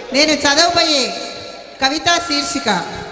నేను చదవబోయే కవితా శీర్షిక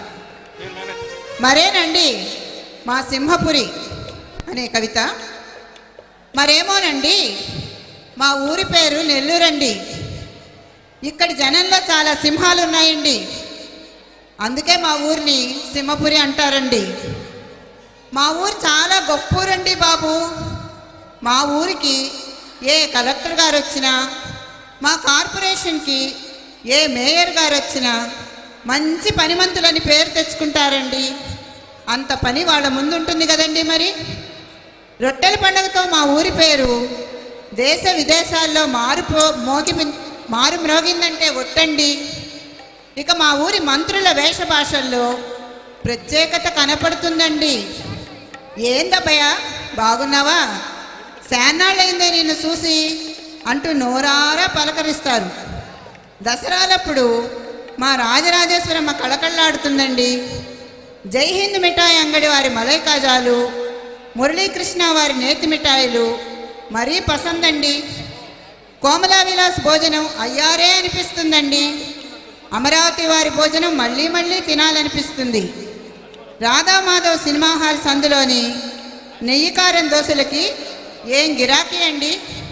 మరేనండి మా సింహపురి అనే కవిత మరేమోనండి మా ఊరి పేరు నెల్లూరండి ఇక్కడి జనంలో చాలా సింహాలు ఉన్నాయండి అందుకే మా ఊరిని సింహపురి అంటారండి మా ఊరు చాలా గొప్ప ఊరండి బాబు మా ఊరికి ఏ కలెక్టర్ గారు వచ్చినా మా కార్పొరేషన్కి ఏ మేయర్ గారు వచ్చినా మంచి పనిమంతులని పేరు తెచ్చుకుంటారండి అంత పని వాళ్ళ ముందు ఉంటుంది కదండి మరి రొట్టెల పండుగతో మా ఊరి పేరు దేశ విదేశాల్లో మారుపో మోగి మారు మ్రోగిందంటే ఒట్టండి ఇక మా ఊరి మంత్రుల వేష భాషల్లో ప్రత్యేకత కనపడుతుందండి ఏందబ్బయ్య బాగున్నావా శానాళ్ళైందే నిన్ను చూసి అంటూ నోరారా పలకరిస్తారు దసరాలప్పుడు మా రాజరాజేశ్వరమ్మ కళకళలాడుతుందండి జై హింద్ మిఠాయి అంగడి వారి మలై కాజాలు మురళీకృష్ణ వారి నేతి మిఠాయిలు మరీ పసందండి కోమలా విలాస్ భోజనం అయ్యారే అనిపిస్తుందండి అమరావతి వారి భోజనం మళ్ళీ మళ్ళీ తినాలనిపిస్తుంది రాధామాధవ్ సినిమా హాల్ సందులోని నెయ్యి కారం దోశలకి ఏం గిరాకీ అండి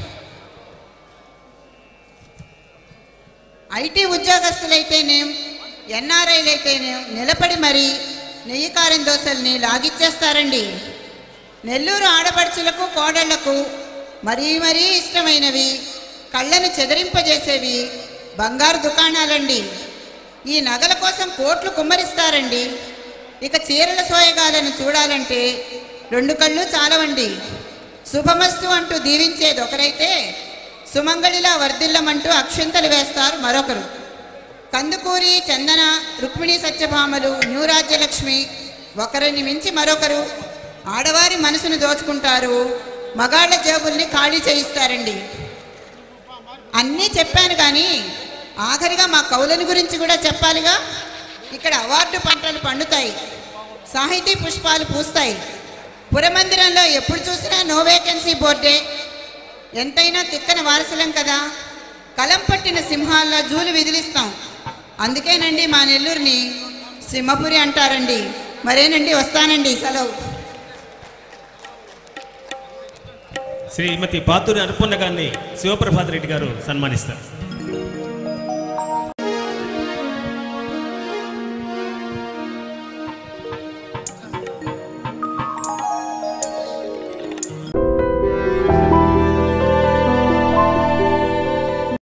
ఐటీ ఉద్యోగస్తులైతేనేం ఎన్ఆర్ఐలైతేనేం నిలబడి మరీ నెయ్యి కారం దోశల్ని లాగిచ్చేస్తారండి నెల్లూరు ఆడపడుచులకు కోడళ్లకు మరీ మరీ ఇష్టమైనవి కళ్ళను చెదిరింపజేసేవి బంగారు దుకాణాలండి ఈ నగల కోసం కోట్లు కుమ్మరిస్తారండి ఇక చీరల సోయగాలను చూడాలంటే రెండు కళ్ళు చాలవండి శుభమస్తు అంటూ దీవించేది ఒకరైతే సుమంగళిలా వర్ధిల్లమంటూ అక్షంతలు వేస్తారు మరొకరు కందుకూరి చందన రుక్మిణి సత్యభామలు న్యూ రాజ్యలక్ష్మి ఒకరిని మించి మరొకరు ఆడవారి మనసును దోచుకుంటారు మగాళ్ళ జేబుల్ని ఖాళీ చేయిస్తారండి అన్నీ చెప్పాను కానీ ఆఖరిగా మా కవులని గురించి కూడా చెప్పాలిగా ఇక్కడ అవార్డు పంటలు పండుతాయి సాహితీ పుష్పాలు పూస్తాయి పురమందిరంలో ఎప్పుడు చూసినా నో వేకెన్సీ బోర్డే ఎంతైనా తిక్కన వారసులం కదా కలం పట్టిన సింహాల్లో జూలు విదిలిస్తాం అందుకేనండి మా నెల్లూరుని సింహపురి అంటారండి మరేనండి వస్తానండి సెలవు శ్రీమతి పాతూరి అనుపూర్ణ గారిని శివప్రభాత్ రెడ్డి గారు సన్మానిస్తారు